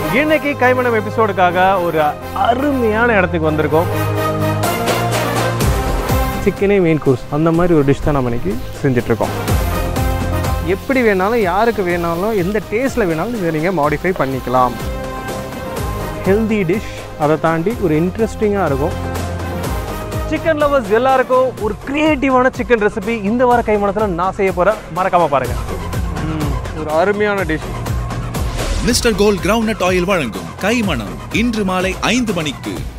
இன்னைக்கு கைமணம் எபிசோடுக்காக ஒரு அருமையான இடத்துக்கு வந்திருக்கோம் சிக்கனே மெயின் கோர்ஸ் அந்த மாதிரி ஒரு டிஷ் தான் நம்ம இன்னைக்கு செஞ்சுட்டு இருக்கோம் எப்படி வேணாலும் யாருக்கு வேணாலும் எந்த டேஸ்ட்டில் வேணாலும் இதை நீங்கள் மாடிஃபை பண்ணிக்கலாம் ஹெல்தி டிஷ் அதை தாண்டி ஒரு இன்ட்ரெஸ்டிங்காக இருக்கும் சிக்கன் லவர்ஸ் எல்லாருக்கும் ஒரு கிரியேட்டிவான சிக்கன் ரெசிபி இந்த வார கைமணத்தில் நான் செய்ய போகிறேன் மறக்காமல் பாருங்கள் ஒரு அருமையான dish mister Gold Ground oil வழங்கும் கைமணம் இன்று மாலை ஐந்து மணிக்கு